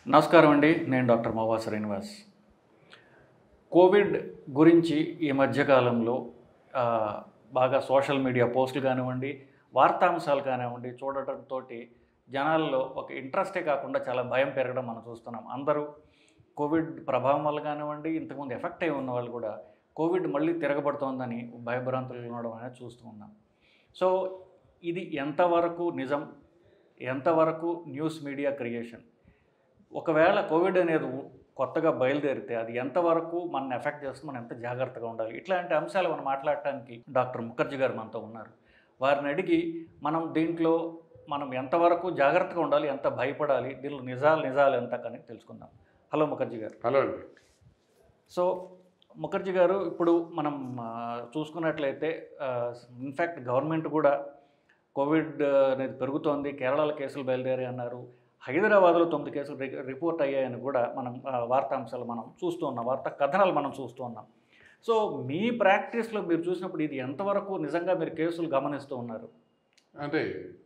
నమస్కారం అండి నేను డాక్టర్ మోవా శ్రీనివాస్ కోవిడ్ గురించి ఈ మధ్యకాలంలో ఆ, బాగా సోషల్ మీడియా పోస్టులు కానివ్వండి వార్తాంశాలు కానివ్వండి చూడటంతో జనాల్లో ఒక ఇంట్రెస్టే కాకుండా చాలా భయం పెరగడం మనం చూస్తున్నాం అందరూ కోవిడ్ ప్రభావం వల్ల కానివ్వండి ఇంతకుముందు ఎఫెక్ట్ అయి ఉన్న వాళ్ళు కూడా కోవిడ్ మళ్ళీ తిరగబడుతోందని భయభ్రాంతులు ఉండడం అనేది చూస్తూ ఉన్నాం సో ఇది ఎంతవరకు నిజం ఎంతవరకు న్యూస్ మీడియా క్రియేషన్ ఒకవేళ కోవిడ్ అనేది ఉ- కొత్తగా బయలుదేరితే అది ఎంతవరకు మన ఎఫెక్ట్ చేస్తుంది మనం ఎంత జాగ్రత్తగా ఉండాలి ఇట్లాంటి అంశాలు మనం మాట్లాడటానికి డాక్టర్ ముఖర్జీ గారు మనతో ఉన్నారు వారిని అడిగి మనం దీంట్లో మనం ఎంతవరకు జాగ్రత్తగా ఉండాలి ఎంత భయపడాలి దీనిలో నిజాలు నిజాలు ఎంత కానీ తెలుసుకుందాం హలో ముఖర్జీ గారు హలో అండి సో ముఖర్జీ గారు ఇప్పుడు మనం ఆ, చూసుకున్నట్లయితే ఇన్ఫ్యాక్ట్ గవర్నమెంట్ కూడా కోవిడ్ ఆ, అనేది పెరుగుతోంది కేరళలో కేసులు బయలుదేరి అన్నారు హైదరాబాద్లో తొమ్మిది కేసులు రి- రిపోర్ట్ అయ్యాయని కూడా మనం ఆ, వార్తాంశాలు మనం చూస్తూ ఉన్నాం వార్తా కథనాలు మనం చూస్తూ ఉన్నాం సో మీ ప్రాక్టీస్లో మీరు చూసినప్పుడు ఇది ఎంతవరకు నిజంగా మీరు కేసులు గమనిస్తూ ఉన్నారు అంటే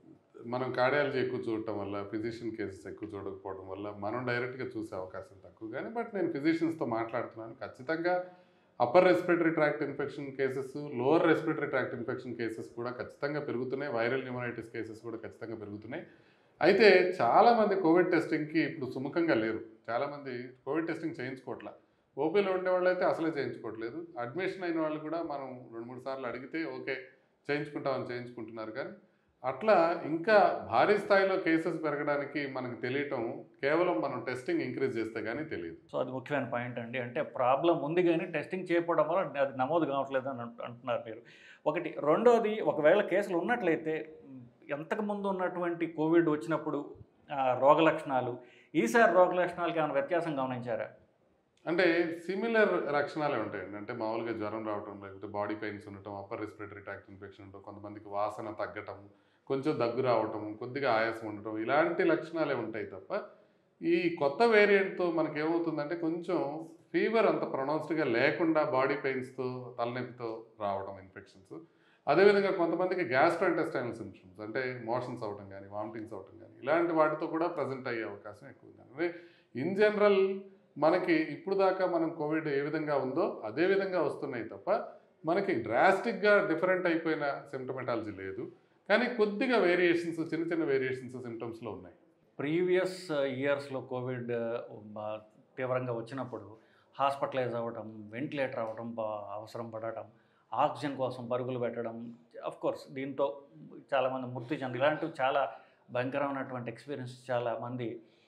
మనం కార్డియాలజీ ఎక్కువ చూడటం వల్ల ఫిజిషియన్ కేసెస్ ఎక్కువ చూడకపోవడం వల్ల మనం డైరెక్ట్గా చూసే అవకాశం తక్కువ కానీ బట్ నేను ఫిజిషియన్స్తో మాట్లాడుతున్నాను ఖచ్చితంగా upper respiratory tract infection cases lower respiratory tract infection cases కూడా ఖచ్చితంగా పెరుగుతున్నాయి వైరల్ న్యూమరైటిస్ కేసెస్ కూడా ఖచ్చితంగా పెరుగుతున్నాయి అయితే చాలామంది కోవిడ్ టెస్టింగ్కి ఇప్పుడు సుముఖంగా లేరు చాలామంది కోవిడ్ టెస్టింగ్ చేయించుకోవట్లా ఓపీలో ఉండే వాళ్ళు అయితే అసలే చేయించుకోవట్లేదు అడ్మిషన్ అయిన వాళ్ళు కూడా మనం రెండు మూడు సార్లు అడిగితే ఓకే చేయించుకుంటామని చేయించుకుంటున్నారు కానీ అట్లా ఇంకా భారీ స్థాయిలో కేసెస్ పెరగడానికి మనకు తెలియటం కేవలం మనం టెస్టింగ్ ఇంక్రీజ్ చేస్తే కానీ తెలియదు సో అది ముఖ్యమైన పాయింట్ అండి అంటే ప్రాబ్లం ఉంది కానీ టెస్టింగ్ చేయకపోవడం వల్ల అది నమోదు కావట్లేదు అని అంటు- అంటున్నారు మీరు ఒకటి రెండోది ఒకవేళ కేసులు ఉన్నట్లయితే మ్, ఎంతకు ముందు ఉన్నటువంటి కోవిడ్ వచ్చినప్పుడు ఆ, రోగ లక్షణాలు ఈసారి రోగ లక్షణాలకి ఏమైనా వ్యత్యాసం గమనించారా అంటే సిమిలర్ లక్షణాలే ఉంటాయండి అంటే మామూలుగా జ్వరం రావటం లేకపోతే బాడీ పెయిన్స్ ఉండటం అప్పర్ రెస్పిరేటరీ ట్రాక్ట్ ఇన్ఫెక్షన్ ఉండటం కొంతమందికి వాసన తగ్గటం కొంచెం దగ్గు రావటం కొద్దిగా ఆయాసం ఉండటం ఇలాంటి లక్షణాలే ఉంటాయి తప్ప ఈ కొత్త వేరియంట్తో మనకి ఏమవుతుందంటే కొంచెం ఫీవర్ అంత ప్రొనౌన్స్డ్గా లేకుండా బాడీ పెయిన్స్తో తలనొప్పితో రావడం ఇన్ఫెక్షన్స్ అదేవిధంగా కొంతమందికి గ్యాస్ట్రో ఇంటెస్టైనల్ సిమ్టమ్స్ అంటే మోషన్స్ అవటం కానీ వామిటింగ్స్ అవటం కానీ ఇలాంటి వాటితో కూడా ప్రజెంట్ అయ్యే అవకాశం ఎక్కువ ఉంది అంటే ఇన్ జనరల్ మనకి ఇప్పుడు దాకా మనం కోవిడ్ ఏ విధంగా ఉందో అదే విధంగా వస్తున్నాయి తప్ప మనకి డ్రాస్టిక్గా డిఫరెంట్ అయిపోయిన సిమ్టమెటాలజీ లేదు కానీ కొద్దిగా వేరియేషన్స్ చిన్న చిన్న వేరియేషన్స్ సిమ్టమ్స్లో ఉన్నాయి ప్రీవియస్ ఇయర్స్లో కోవిడ్ బా- తీవ్రంగా వచ్చినప్పుడు హాస్పిటలైజ్ అవ్వడం వెంటిలేటర్ అవ్వడం బా- అవసరం పడటం ఆక్సిజన్ కోసం పరుగులు పెట్టడం అఫ్ కోర్స్ దీంతో చాలామంది మృతి చెంది ఇలాంటివి చాలా భయంకరమైనటువంటి ఎక్స్పీరియన్స్ చాలా మంది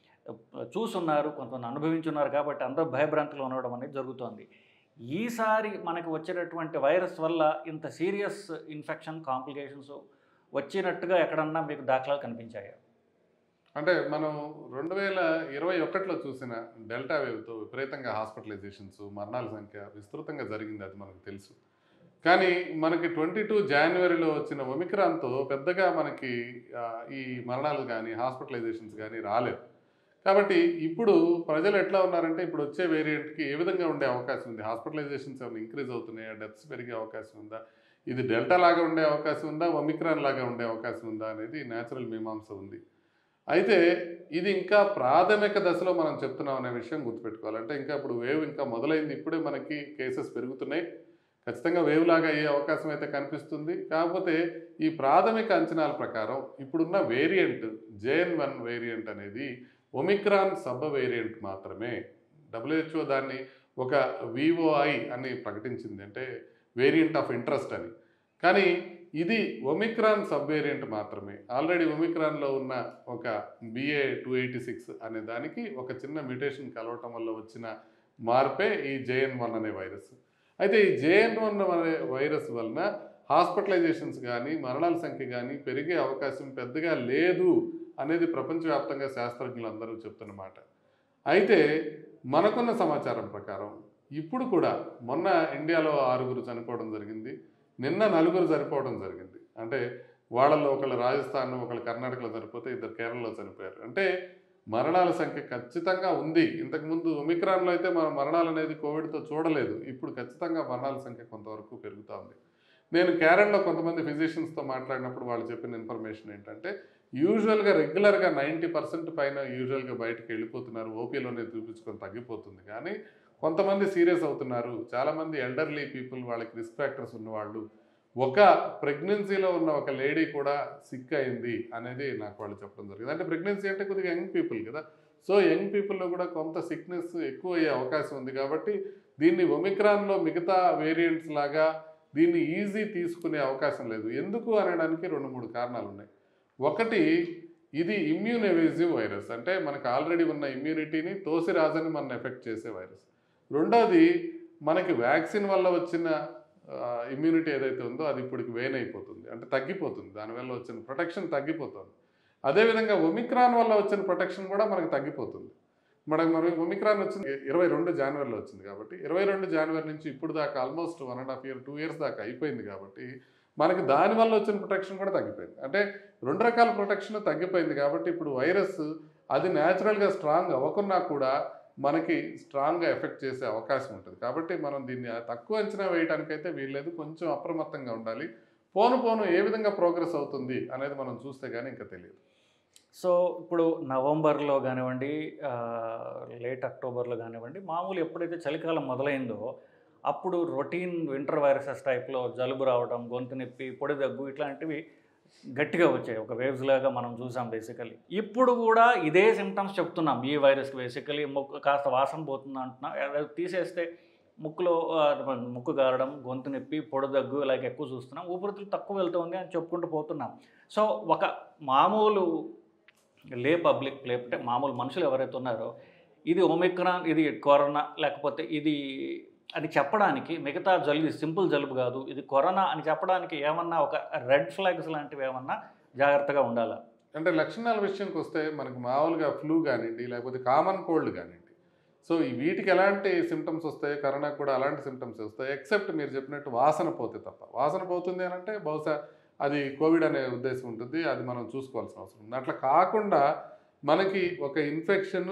చూసున్నారు కొంతమంది అనుభవించున్నారు కాబట్టి అందరూ భయభ్రాంతులు ఉండడం అనేది జరుగుతోంది ఈసారి మనకు వచ్చేటటువంటి వైరస్ వల్ల ఇంత సీరియస్ ఇన్ఫెక్షన్ కాంప్లికేషన్స్ వచ్చినట్టుగా ఎక్కడన్నా మీకు దాఖలాలు కనిపించాయా అంటే మనం రెండు వేల ఇరవై ఒకటిలో చూసిన డెల్టా వేవ్తో విపరీతంగా హాస్పిటలైజేషన్స్ మరణాల సంఖ్య విస్తృతంగా జరిగింది అది మనకు తెలుసు కానీ మనకి ట్వంటీ టూ జనవరిలో వచ్చిన ఒమిక్రాన్తో పెద్దగా మనకి ఆ, ఈ మరణాలు కానీ హాస్పిటలైజేషన్స్ కానీ రాలేదు కాబట్టి ఇప్పుడు ప్రజలు ఎట్లా ఉన్నారంటే ఇప్పుడు వచ్చే వేరియంట్కి ఏ విధంగా ఉండే అవకాశం ఉంది హాస్పిటలైజేషన్స్ ఏమైనా ఇంక్రీజ్ అవుతున్నాయా డెత్స్ పెరిగే అవకాశం ఉందా ఇది డెల్టా లాగా ఉండే అవకాశం ఉందా ఒమిక్రాన్ లాగా ఉండే అవకాశం ఉందా అనేది న్యాచురల్ మీమాంస ఉంది అయితే ఇది ఇంకా ప్రాథమిక దశలో మనం చెప్తున్నాం అనే విషయం గుర్తుపెట్టుకోవాలి అంటే ఇంకా ఇప్పుడు వేవ్ ఇంకా మొదలైంది ఇప్పుడే మనకి కేసెస్ పెరుగుతున్నాయి ఖచ్చితంగా వేవ్ లాగా అయ్యే అవకాశం అయితే కనిపిస్తుంది కాకపోతే ఈ ప్రాథమిక అంచనాల ప్రకారం ఇప్పుడున్న వేరియంట్ జేఎన్ వన్ వేరియంట్ అనేది ఒమిక్రాన్ సబ్ వేరియంట్ మాత్రమే డబ్ల్యూహెచ్ఓ దాన్ని ఒక విఓఐ అని ప్రకటించింది అంటే వేరియంట్ ఆఫ్ ఇంట్రెస్ట్ అని కానీ ఇది ఒమిక్రాన్ సబ్ వేరియంట్ మాత్రమే ఆల్రెడీ ఒమిక్రాన్లో ఉన్న ఒక బిఏ టూ ఎయిటీ సిక్స్ అనే దానికి ఒక చిన్న మ్యూటేషన్ కలవటం వల్ల వచ్చిన మార్పే ఈ జేఎన్ వన్ అనే వైరస్ అయితే ఈ జేఎన్ వన్ అనే వైరస్ వలన హాస్పిటలైజేషన్స్ కానీ మరణాల సంఖ్య కానీ పెరిగే అవకాశం పెద్దగా లేదు అనేది ప్రపంచవ్యాప్తంగా శాస్త్రజ్ఞులు అందరూ చెప్తున్నమాట అయితే మనకున్న సమాచారం ప్రకారం ఇప్పుడు కూడా మొన్న ఇండియాలో ఆరుగురు చనిపోవడం జరిగింది నిన్న నలుగురు చనిపోవడం జరిగింది అంటే వాళ్ళలో ఒకళ్ళు రాజస్థాన్ ఒకళ్ళు కర్ణాటకలో చనిపోతే ఇద్దరు కేరళలో చనిపోయారు అంటే మరణాల సంఖ్య ఖచ్చితంగా ఉంది ఇంతకుముందు ఒమిక్రాన్లో అయితే మనం మరణాలు అనేది కోవిడ్తో చూడలేదు ఇప్పుడు ఖచ్చితంగా మరణాల సంఖ్య కొంతవరకు పెరుగుతూ ఉంది నేను క్యారెన్లో కొంతమంది ఫిజిషియన్స్తో మాట్లాడినప్పుడు వాళ్ళు చెప్పిన ఇన్ఫర్మేషన్ ఏంటంటే యూజువల్గా రెగ్యులర్గా నైంటీ పర్సెంట్ పైన యూజువల్గా బయటకు వెళ్ళిపోతున్నారు ఓపీలోనే చూపించుకొని తగ్గిపోతుంది కానీ కొంతమంది సీరియస్ అవుతున్నారు చాలామంది ఎల్డర్లీ పీపుల్ వాళ్ళకి రిస్క్ ఫ్యాక్టర్స్ ఉన్నవాళ్ళు ఒక ప్రెగ్నెన్సీలో ఉన్న ఒక లేడీ కూడా సిక్ అయింది అనేది నాకు వాళ్ళు చెప్పడం జరిగింది అంటే ప్రెగ్నెన్సీ అంటే కొద్దిగా యంగ్ పీపుల్ కదా సో యంగ్ పీపుల్లో కూడా కొంత సిక్నెస్ ఎక్కువ అయ్యే అవకాశం ఉంది కాబట్టి దీన్ని ఒమిక్రాన్లో మిగతా వేరియంట్స్ లాగా దీన్ని ఈజీ తీసుకునే అవకాశం లేదు ఎందుకు అనడానికి రెండు మూడు కారణాలు ఉన్నాయి ఒకటి ఇది ఇమ్యూన్ ఎవేజివ్ వైరస్ అంటే మనకు ఆల్రెడీ ఉన్న ఇమ్యూనిటీని తోసిరాజని మన ఎఫెక్ట్ చేసే వైరస్ రెండోది మనకి వ్యాక్సిన్ వల్ల వచ్చిన ఇమ్యూనిటీ ఏదైతే ఉందో అది ఇప్పటికి వేన్ అయిపోతుంది అంటే తగ్గిపోతుంది దానివల్ల వచ్చిన ప్రొటెక్షన్ తగ్గిపోతుంది అదేవిధంగా ఒమిక్రాన్ వల్ల వచ్చిన ప్రొటెక్షన్ కూడా మనకు తగ్గిపోతుంది మనకు మరి ఒమిక్రాన్ వచ్చింది ఇరవై రెండు జనవరిలో వచ్చింది కాబట్టి ఇరవై రెండు జనవరి నుంచి ఇప్పుడు దాకా almost one and half year two years దాకా అయిపోయింది కాబట్టి మనకి దానివల్ల వచ్చిన ప్రొటెక్షన్ కూడా తగ్గిపోయింది అంటే రెండు రకాల ప్రొటెక్షన్ తగ్గిపోయింది కాబట్టి ఇప్పుడు వైరస్ అది న్యాచురల్గా స్ట్రాంగ్ అవ్వకున్నా కూడా మనకి స్ట్రాంగ్గా ఎఫెక్ట్ చేసే అవకాశం ఉంటుంది కాబట్టి మనం దీన్ని తక్కువ అంచనా వేయడానికైతే వీల్లేదు కొంచెం అప్రమత్తంగా ఉండాలి పోను పోను ఏ విధంగా ప్రోగ్రెస్ అవుతుంది అనేది మనం చూస్తే కానీ ఇంకా తెలియదు సో ఇప్పుడు నవంబర్లో కానివ్వండి లేట్ అక్టోబర్లో కానివ్వండి మామూలు ఎప్పుడైతే చలికాలం మొదలైందో అప్పుడు రొటీన్ వింటర్ వైరసెస్ టైప్లో జలుబు రావడం గొంతు నొప్పి పొడి దగ్గు ఇట్లాంటివి గట్టిగా వచ్చాయి ఒక వేవ్స్ లాగా మనం చూసాం బేసికలీ ఇప్పుడు కూడా ఇదే సిమ్టమ్స్ చెప్తున్నాం ఈ వైరస్కి బేసికలీ ముక్కు కాస్త వాసన పోతుంది అంటున్నాం అది తీసేస్తే ముక్కులో ఆ, ముక్కు గారడం గొంతు నొప్పి పొడి దగ్గు ఇలాగ ఎక్కువ చూస్తున్నాం ఊపిరితిత్తులు తక్కువ వెళ్తుంది అని చెప్పుకుంటూ పోతున్నాం సో ఒక మామూలు లే పబ్లిక్ ప్లే అంటే మామూలు మనుషులు ఎవరైతే ఉన్నారో ఇది ఒమిక్రాన్ ఇది కరోనా లేకపోతే ఇది అని చెప్పడానికి మిగతా జలుబు సింపుల్ జలుబు కాదు ఇది కరోనా అని చెప్పడానికి ఏమన్నా ఒక రెడ్ ఫ్లాగ్స్ లాంటివి ఏమన్నా జాగ్రత్తగా ఉండాలా అంటే లక్షణాల విషయానికి వస్తే మనకు మామూలుగా ఫ్లూ కానివ్వండి లేకపోతే కామన్ కోల్డ్ కానివ్వండి సో ఈ వీటికి ఎలాంటి సిమ్టమ్స్ వస్తాయి కరోనా కూడా అలాంటి సిమ్టమ్స్ వస్తాయి ఎక్సెప్ట్ మీరు చెప్పినట్టు వాసన పోతే తప్ప వాసన పోతుంది అని అంటే బహుశా అది కోవిడ్ అనే ఉద్దేశం ఉంటుంది అది మనం చూసుకోవాల్సిన అవసరం ఉంది అట్లా కాకుండా మనకి ఒక ఇన్ఫెక్షన్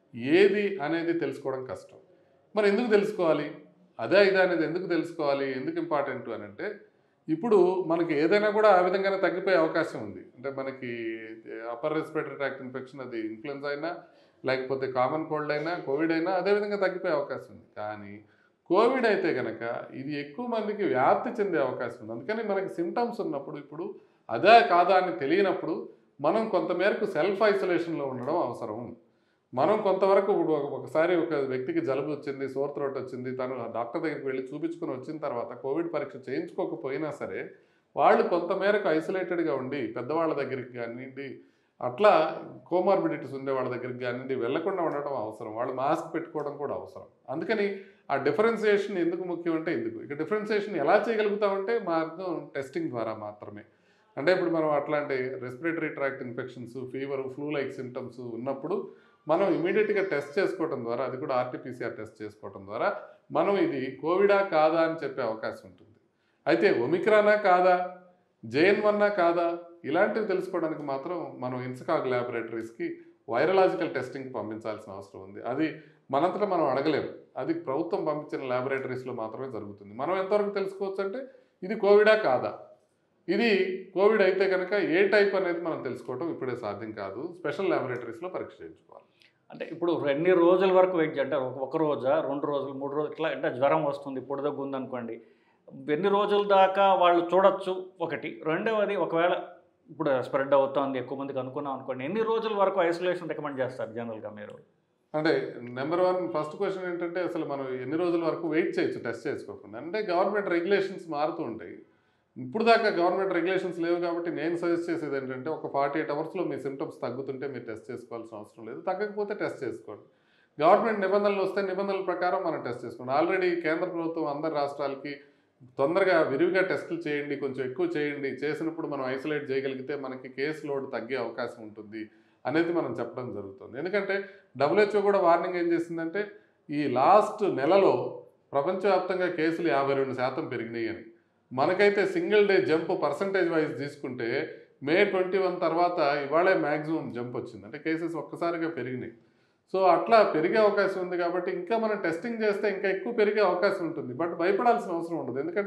ఏది అనేది తెలుసుకోవడం కష్టం మరి ఎందుకు తెలుసుకోవాలి అదే ఇదే అనేది ఎందుకు తెలుసుకోవాలి ఎందుకు ఇంపార్టెంట్ అని అంటే ఇప్పుడు మనకి ఏదైనా కూడా ఆ విధంగానే తగ్గిపోయే అవకాశం ఉంది అంటే మనకి అప్పర్ రెస్పిరేటరీ ట్రాక్ట్ ఇన్ఫెక్షన్ అది ఇన్ఫ్లుయెన్జా అయినా లేకపోతే కామన్ కోల్డ్ అయినా కోవిడ్ అయినా అదే విధంగా తగ్గిపోయే అవకాశం ఉంది కానీ కోవిడ్ అయితే కనుక ఇది ఎక్కువ మందికి వ్యాప్తి చెందే అవకాశం ఉంది అందుకని మనకి సిమ్టమ్స్ ఉన్నప్పుడు ఇప్పుడు అదే కాదా అని తెలియనప్పుడు మనం కొంతమేరకు సెల్ఫ్ ఐసోలేషన్లో ఉండడం అవసరం మనం కొంతవరకు ఇప్పుడు ఒక- ఒకసారి ఒక వ్యక్తికి జలుబు వచ్చింది సోర్ థ్రోట్ వచ్చింది తను డాక్టర్ దగ్గరికి వెళ్ళి చూపించుకొని వచ్చిన తర్వాత కోవిడ్ పరీక్ష చేయించుకోకపోయినా సరే వాళ్ళు కొంతమేరకు ఐసోలేటెడ్గా ఉండి పెద్దవాళ్ళ దగ్గరికి కానివ్వండి అట్లా కోమార్బిడిటీస్ ఉండే వాళ్ళ దగ్గరికి కానివ్వండి వెళ్లకుండా ఉండటం అవసరం వాళ్ళు మాస్క్ పెట్టుకోవడం కూడా అవసరం అందుకని ఆ డిఫరెన్సియేషన్ ఎందుకు ముఖ్యం అంటే ఎందుకు ఇక డిఫరెన్సియేషన్ ఎలా చేయగలుగుతామంటే మార్గం టెస్టింగ్ ద్వారా మాత్రమే అంటే ఇప్పుడు మనం అట్లాంటి respiratory tract infections fever flu like symptoms ఉన్నప్పుడు మనం ఇమీడియట్గా టెస్ట్ చేసుకోవడం ద్వారా అది కూడా ఆర్టీపీసీఆర్ టెస్ట్ చేసుకోవడం ద్వారా మనం ఇది కోవిడా కాదా అని చెప్పే అవకాశం ఉంటుంది అయితే ఒమిక్రానా కాదా జేఎన్ వన్నా కాదా ఇలాంటివి తెలుసుకోవడానికి మాత్రం మనం ఇన్స్కాగ్ ల్యాబొరేటరీస్కి వైరలాజికల్ టెస్టింగ్ పంపించాల్సిన అవసరం ఉంది అది మనంతటా మనం అడగలేము అది ప్రభుత్వం పంపించిన ల్యాబొరేటరీస్లో మాత్రమే జరుగుతుంది మనం ఎంతవరకు తెలుసుకోవచ్చు అంటే ఇది కోవిడా కాదా ఇది కోవిడ్ అయితే కనుక ఏ టైప్ అనేది మనం తెలుసుకోవడం ఇప్పుడే సాధ్యం కాదు స్పెషల్ ల్యాబొరేటరీస్లో పరీక్ష చేయించుకోవాలి అంటే ఇప్పుడు ఎన్ని రోజుల వరకు వెయిట్ చేయాలి? అంటే ఒక- ఒక రోజా రెండు రోజులు మూడు రోజులు ఇట్లా అంటే జ్వరం వస్తుంది పొడి దగ్గు ఉందనుకోండి ఎన్ని రోజుల దాకా వాళ్ళు చూడొచ్చు ఒకటి రెండవది ఒకవేళ ఇప్పుడు స్ప్రెడ్ అవుతోంది ఎక్కువ మందికి అనుకున్నాం అనుకోండి ఎన్ని రోజుల వరకు ఐసోలేషన్ రికమెండ్ చేస్తారు జనరల్గా మీరు అంటే నెంబర్ వన్ ఫస్ట్ క్వశ్చన్ ఏంటంటే అసలు మనం ఎన్ని రోజుల వరకు వెయిట్ చేయొచ్చు టెస్ట్ చేసుకోకుండా అంటే గవర్నమెంట్ రెగ్యులేషన్స్ మారుతూ ఉంటాయి ఇప్పుడు దాకా గవర్నమెంట్ రెగ్యులేషన్స్ లేవు కాబట్టి నేను సజెస్ట్ చేసేది ఏంటంటే ఒక ఫార్టీ ఎయిట్ అవర్స్లో మీ సిమ్టమ్స్ తగ్గుతుంటే మీరు టెస్ట్ చేసుకోవాల్సిన అవసరం లేదు తగ్గకపోతే టెస్ట్ చేసుకోండి గవర్నమెంట్ నిబంధనలు వస్తే నిబంధనల ప్రకారం మనం టెస్ట్ చేసుకోండి ఆల్రెడీ కేంద్ర ప్రభుత్వం అందరి రాష్ట్రాలకి తొందరగా విరివిగా టెస్టులు చేయండి కొంచెం ఎక్కువ చేయండి చేసినప్పుడు మనం ఐసోలేట్ చేయగలిగితే మనకి కేసు లోడ్ తగ్గే అవకాశం ఉంటుంది అనేది మనం చెప్పడం జరుగుతుంది ఎందుకంటే డబ్ల్యూహెచ్ఓ కూడా వార్నింగ్ ఏం చేసిందంటే ఈ లాస్ట్ నెలలో ప్రపంచవ్యాప్తంగా కేసులు యాభై రెండు శాతం పెరిగినాయి అని మనకైతే single day jump percentage wise తీసుకుంటే మే ట్వంటీ వన్ తర్వాత ఇవాళే మ్యాక్సిమం జంప్ వచ్చింది అంటే కేసెస్ ఒక్కసారిగా పెరిగినాయి సో అట్లా పెరిగే అవకాశం ఉంది కాబట్టి ఇంకా మనం టెస్టింగ్ చేస్తే ఇంకా ఎక్కువ పెరిగే అవకాశం ఉంటుంది బట్ భయపడాల్సిన అవసరం ఉండదు ఎందుకంటే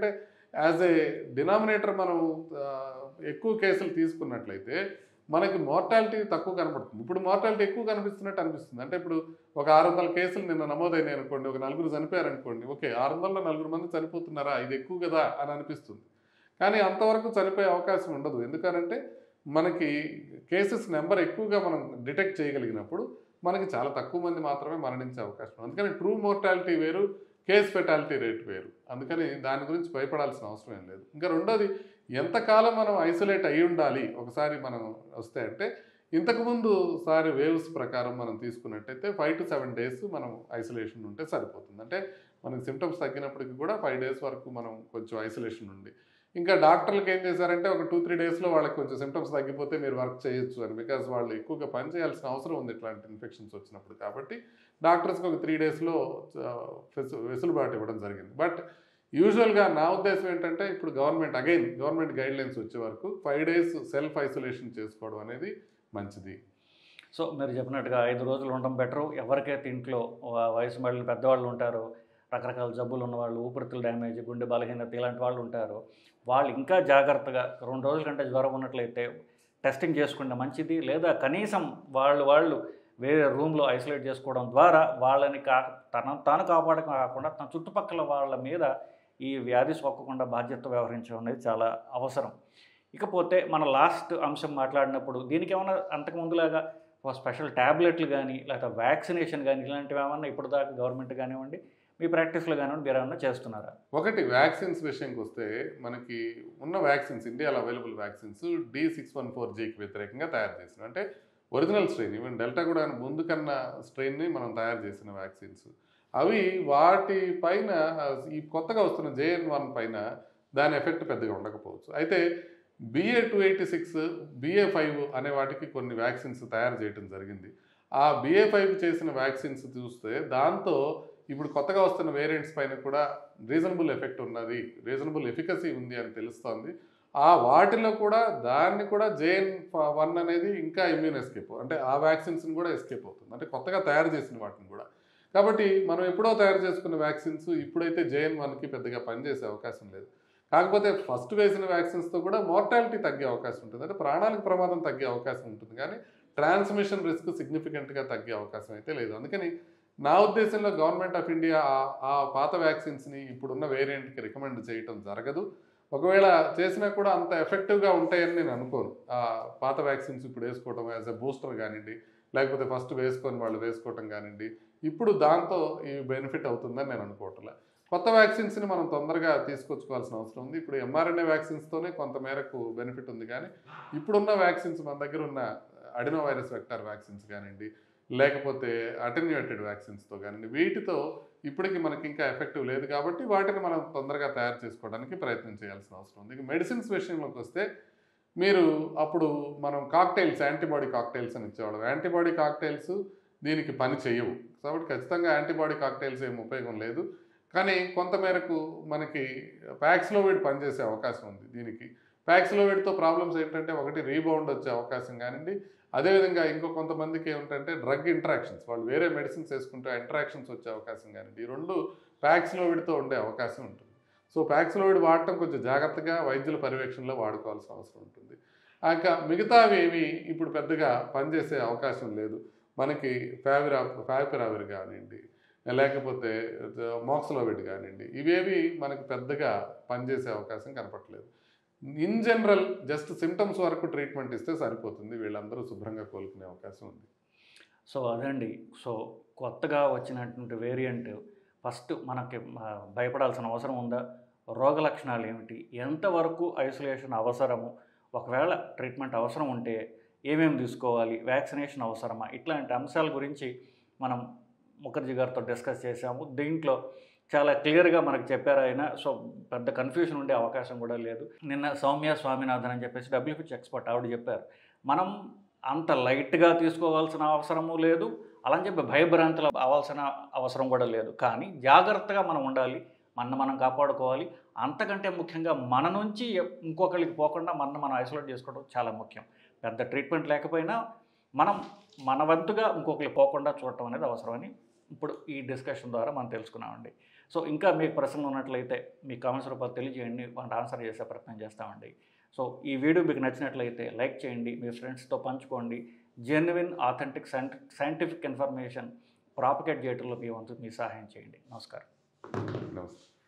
యాజ్ ఏ డినామినేటర్ మనం ఆ, ఎక్కువ కేసులు తీసుకున్నట్లయితే మనకి మోర్టాలిటీ తక్కువ కనపడుతుంది ఇప్పుడు మోర్టాలిటీ ఎక్కువ కనిపిస్తున్నట్టు అనిపిస్తుంది అంటే ఇప్పుడు ఒక ఆరు వందల కేసులు నిన్న నమోదైనాయి అనుకోండి ఒక నలుగురు చనిపోయారు అనుకోండి ఓకే ఆరు వందల్లో నలుగురు మంది చనిపోతున్నారా ఇది ఎక్కువ కదా అని అనిపిస్తుంది కానీ అంతవరకు చనిపోయే అవకాశం ఉండదు ఎందుకనంటే మనకి కేసెస్ నెంబర్ ఎక్కువగా మనం డిటెక్ట్ చేయగలిగినప్పుడు మనకి చాలా తక్కువ మంది మాత్రమే మరణించే అవకాశం ఉంది అందుకని ట్రూ మోర్టాలిటీ వేరు కేస్ ఫెటాలిటీ రేట్ వేరు అందుకని దాని గురించి భయపడాల్సిన అవసరం ఏం లేదు ఇంకా రెండోది ఎంతకాలం మనం ఐసోలేట్ అయి ఉండాలి ఒకసారి మనం వస్తే అంటే ఇంతకుముందు సారి వేవ్స్ ప్రకారం మనం తీసుకున్నట్టయితే ఫైవ్ టు సెవెన్ డేస్ మనం ఐసోలేషన్ ఉంటే సరిపోతుంది అంటే మనకి సిమ్టమ్స్ తగ్గినప్పటికీ కూడా ఫైవ్ డేస్ వరకు మనం కొంచెం ఐసోలేషన్ ఉండి ఇంకా డాక్టర్లకు ఏం చేశారంటే ఒక టూ త్రీ డేస్లో వాళ్ళకి కొంచెం సిమ్టమ్స్ తగ్గిపోతే మీరు వర్క్ చేయొచ్చు అని బికాజ్ వాళ్ళు ఎక్కువగా పని చేయాల్సిన అవసరం ఉంది ఇట్లాంటి ఇన్ఫెక్షన్స్ వచ్చినప్పుడు కాబట్టి డాక్టర్స్కి ఒక త్రీ డేస్లో వెసులుబాటు ఇవ్వడం జరిగింది బట్ యూజువల్గా నా ఉద్దేశం ఏంటంటే ఇప్పుడు government again government guidelines వచ్చే వరకు ఫైవ్ డేస్ సెల్ఫ్ ఐసోలేషన్ చేసుకోవడం అనేది మంచిది సో మీరు చెప్పినట్టుగా ఐదు రోజులు ఉండడం బెటరు ఎవరికైతే ఇంట్లో వ- వయసు మళ్ళీ పెద్దవాళ్ళు ఉంటారో రకరకాల జబ్బులు ఉన్నవాళ్ళు ఊపిరితిత్తుల డ్యామేజ్ గుండె బలహీనత ఇలాంటి వాళ్ళు ఉంటారు వాళ్ళు ఇంకా జాగ్రత్తగా రెండు రోజుల కంటే జ్వరం ఉన్నట్లయితే టెస్టింగ్ చేసుకుంటే మంచిది లేదా కనీసం వాళ్ళు వాళ్ళు వేరే రూమ్లో ఐసోలేట్ చేసుకోవడం ద్వారా వాళ్ళని కా తన తాను కాపాడకం కాకుండా తన చుట్టుపక్కల వాళ్ళ మీద ఈ వ్యాధి సోకకుండా బాధ్యత వ్యవహరించడం అనేది చాలా అవసరం ఇకపోతే మన లాస్ట్ అంశం మాట్లాడినప్పుడు దీనికి ఏమైనా అంతకుముందులాగా ఒక స్పెషల్ ట్యాబ్లెట్లు కానీ లేకపోతే వ్యాక్సినేషన్ కానీ ఇలాంటివి ఏమన్నా ఇప్పుడు దాకా గవర్నమెంట్ కానివ్వండి మీ ప్రాక్టీస్లో కానివ్వండి మీరు ఏమన్నా చేస్తున్నారా ఒకటి వ్యాక్సిన్స్ విషయంకి వస్తే మనకి ఉన్న వ్యాక్సిన్స్ ఇండియాలో available vaccines D six one four జీకి వ్యతిరేకంగా తయారు చేసిన అంటే ఒరిజినల్ స్ట్రెయిన్ ఈవెన్ డెల్టా కూడా ముందు కన్నా స్ట్రెయిన్ని మనం తయారు చేసిన వ్యాక్సిన్స్ అవి వాటి పైన ఈ కొత్తగా వస్తున్న జేఎన్ వన్ పైన దాని ఎఫెక్ట్ పెద్దగా ఉండకపోవచ్చు అయితే BA two eighty six BA five అనే వాటికి కొన్ని వ్యాక్సిన్స్ తయారు చేయడం జరిగింది ఆ బిఏ ఫైవ్ చేసిన వ్యాక్సిన్స్ చూస్తే దాంతో ఇప్పుడు కొత్తగా వస్తున్న వేరియంట్స్ పైన కూడా రీజనబుల్ ఎఫెక్ట్ ఉన్నది రీజనబుల్ ఎఫికసీ ఉంది అని తెలుస్తోంది ఆ వాటిలో కూడా దాన్ని కూడా జేఎన్ వన్ అనేది ఇంకా ఇమ్యూన్ ఎస్కేప్ అంటే ఆ వ్యాక్సిన్స్ని కూడా ఎస్కేప్ అవుతుంది అంటే కొత్తగా తయారు చేసిన వాటిని కూడా కాబట్టి మనం ఎప్పుడో తయారు చేసుకున్న వ్యాక్సిన్స్ ఇప్పుడైతే జేఎన్ వన్కి పెద్దగా పనిచేసే అవకాశం లేదు కాకపోతే ఫస్ట్ వేసిన వ్యాక్సిన్స్తో కూడా మోర్టాలిటీ తగ్గే అవకాశం ఉంటుంది అంటే ప్రాణాలకు ప్రమాదం తగ్గే అవకాశం ఉంటుంది కానీ ట్రాన్స్మిషన్ రిస్క్ సిగ్నిఫికెంట్గా తగ్గే అవకాశం అయితే లేదు అందుకని నా ఉద్దేశంలో గవర్నమెంట్ ఆఫ్ ఇండియా ఆ- ఆ పాత వ్యాక్సిన్స్ని ఇప్పుడున్న వేరియంట్కి రికమెండ్ చేయటం జరగదు ఒకవేళ చేసినా కూడా అంత ఎఫెక్టివ్గా ఉంటాయని నేను అనుకోను ఆ పాత వ్యాక్సిన్స్ ఇప్పుడు వేసుకోవడం యాజ్ ఎ బూస్టర్ కానివ్వండి లేకపోతే ఫస్ట్ వేసుకొని వాళ్ళు వేసుకోవటం కానివ్వండి ఇప్పుడు దాంతో ఈ బెనిఫిట్ అవుతుందని నేను అనుకోవట్లే కొత్త వ్యాక్సిన్స్ని మనం తొందరగా తీసుకొచ్చుకోవాల్సిన అవసరం ఉంది ఇప్పుడు ఎంఆర్ఎన్ఏ వ్యాక్సిన్స్తోనే కొంత మేరకు బెనిఫిట్ ఉంది కానీ ఇప్పుడున్న వ్యాక్సిన్స్ మన దగ్గర ఉన్న అడినో వైరస్ వెక్టార్ వ్యాక్సిన్స్ కానివ్వండి లేకపోతే అటెన్యూయేటెడ్ వ్యాక్సిన్స్తో కానివ్వండి వీటితో ఇప్పటికి మనకి ఇంకా ఎఫెక్టివ్ లేదు కాబట్టి వాటిని మనం తొందరగా తయారు చేసుకోవడానికి ప్రయత్నం చేయాల్సిన అవసరం ఉంది ఇక మెడిసిన్స్ విషయంలోకి వస్తే మీరు అప్పుడు మనం కాక్టైల్స్ యాంటీబాడీ కాక్టైల్స్ అని ఇచ్చేవాళ్ళం యాంటీబాడీ కాక్టైల్స్ దీనికి పని చేయవు కాబట్టి ఖచ్చితంగా యాంటీబాడీ కాక్టైల్స్ ఏం ఉపయోగం లేదు కానీ కొంత మేరకు మనకి ప్యాక్స్లోవిడ్ పనిచేసే అవకాశం ఉంది దీనికి ప్యాక్స్లోవిడ్తో ప్రాబ్లమ్స్ ఏంటంటే ఒకటి రీబౌండ్ వచ్చే అవకాశం కానివ్వండి అదేవిధంగా ఇంకో కొంతమందికి ఏమిటంటే డ్రగ్ ఇంటరాక్షన్స్ వాళ్ళు వేరే మెడిసిన్స్ వేసుకుంటే ఇంటరాక్షన్స్ వచ్చే అవకాశం కానివ్వండి ఈ రెండు ప్యాక్స్లోవిడ్తో ఉండే అవకాశం ఉంటుంది సో ప్యాక్స్లోవిడ్ వాడటం కొంచెం జాగ్రత్తగా వైద్యుల పర్యవేక్షణలో వాడుకోవాల్సిన అవసరం ఉంటుంది ఇంకా మిగతావి ఏవి ఇప్పుడు పెద్దగా పనిచేసే అవకాశం లేదు మనకి ఫావిరా ఫావిపిరావిర్ కానివ్వండి లేకపోతే మోక్సలోవిడ్ కానివ్వండి ఇవేవి మనకి పెద్దగా పనిచేసే అవకాశం కనపట్లేదు ఇన్ జనరల్ జస్ట్ సిమ్టమ్స్ వరకు ట్రీట్మెంట్ ఇస్తే సరిపోతుంది వీళ్ళందరూ శుభ్రంగా కోలుకునే అవకాశం ఉంది సో అదండి సో కొత్తగా వచ్చినటువంటి వేరియంట్ ఫస్ట్ మనకి ఆ, భయపడాల్సిన అవసరం ఉందా రోగ లక్షణాలు ఏమిటి ఎంతవరకు ఐసోలేషన్ అవసరము ఒకవేళ ట్రీట్మెంట్ అవసరం ఉంటే ఏమేమి తీసుకోవాలి వ్యాక్సినేషన్ అవసరమా ఇట్లాంటి అంశాల గురించి మనం ముఖర్జీ గారితో డిస్కస్ చేశాము దీంట్లో చాలా క్లియర్గా మనకు చెప్పారు ఆయన సో పెద్ద కన్ఫ్యూజన్ ఉండే అవకాశం కూడా లేదు నిన్న సౌమ్య స్వామినాథన్ అని చెప్పేసి డబ్ల్యూహెచ్ ఎక్స్పర్ట్ ఆవిడ చెప్పారు మనం అంత లైట్గా తీసుకోవాల్సిన అవసరము లేదు అలా అని చెప్పి భయభ్రాంతులు అవ్వాల్సిన అవసరం కూడా లేదు కానీ జాగ్రత్తగా మనం ఉండాలి మన మనం కాపాడుకోవాలి అంతకంటే ముఖ్యంగా మన నుంచి ఇంకొకరికి పోకుండా మన మనం ఐసోలేట్ చేసుకోవడం చాలా ముఖ్యం పెద్ద ట్రీట్మెంట్ లేకపోయినా మనం మన వంతుగా ఇంకొకరికి పోకుండా చూడటం అనేది అవసరమని ఇప్పుడు ఈ డిస్కషన్ ద్వారా మనం తెలుసుకున్నామండి సో ఇంకా మీకు ప్రశ్నలు ఉన్నట్లయితే మీ కామెంట్స్ రూపాయలు తెలియజేయండి వాటి ఆన్సర్ చేసే ప్రయత్నం చేస్తామండి సో ఈ వీడియో మీకు నచ్చినట్లయితే లైక్ చేయండి మీ ఫ్రెండ్స్తో పంచుకోండి genuine authentic scientific information propagate చేయడంలో మీ వంతు మీ సహాయం చేయండి నమస్కారం నమస్తే